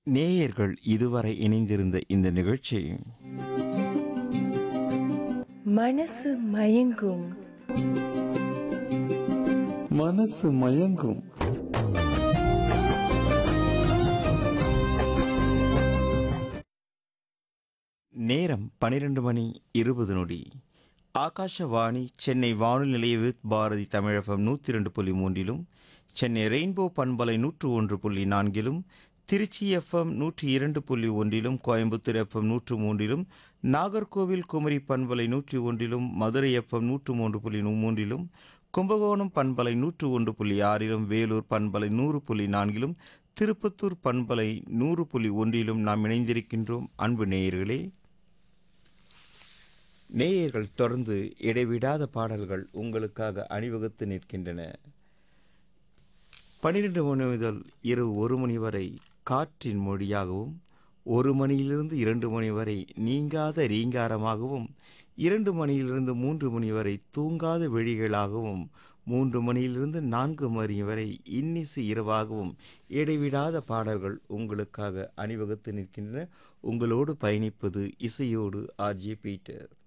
நேயர்கள் இதுவரை இணைந்திருந்த இந்த நிகழ்ச்சி மனசு மயங்கும் மனசு மயங்கும் நேரம் பனிரெண்டு மணி இருபது நொடி ஆகாஷவாணி சென்னை வானொலி நிலைய வித் பாரதி தமிழகம் நூற்றி ரெண்டு புள்ளி மூன்றிலும் சென்னை ரெயின்போ பண்பலை நூற்று ஒன்று புள்ளி நான்கிலும் திருச்சி எஃப்எம் நூற்றி இரண்டு புள்ளி ஒன்றிலும் கோயம்புத்தூர் எஃப்எம் நூற்று மூன்றிலும் நாகர்கோவில் குமரி பண்பலை நூற்றி ஒன்றிலும் மதுரை எஃப்எம் நூற்று மூன்று புள்ளி மூன்றிலும் கும்பகோணம் பண்பலை நூற்று ஒன்று புள்ளி ஆறிலும் வேலூர் பண்பலை நூறு புள்ளி நான்கிலும் திருப்பத்தூர் பண்பலை நூறு புள்ளி ஒன்றிலும் நாம் இணைந்திருக்கின்றோம் அன்பு நேயர்களே நேயர்கள் தொடர்ந்து இடைவிடாத பாடல்கள் உங்களுக்காக அணிவகுத்து நிற்கின்றன பன்னிரண்டு மணி முதல் இரவு ஒரு மணி வரை காற்றின் மொழியாகவும் ஒரு மணியிலிருந்து இரண்டு மணி வரை நீங்காத ரீங்காரமாகவும் இரண்டு மணியிலிருந்து மூன்று மணி வரை தூங்காத விழிகளாகவும் மூன்று மணியிலிருந்து நான்கு மணி வரை இன்னிசு இரவாகவும் இடைவிடாத பாடல்கள் உங்களுக்காக அணிவகுத்து நிற்கின்றன உங்களோடு பயணிப்பது இசையோடு ஆர்ஜி பீட்டர்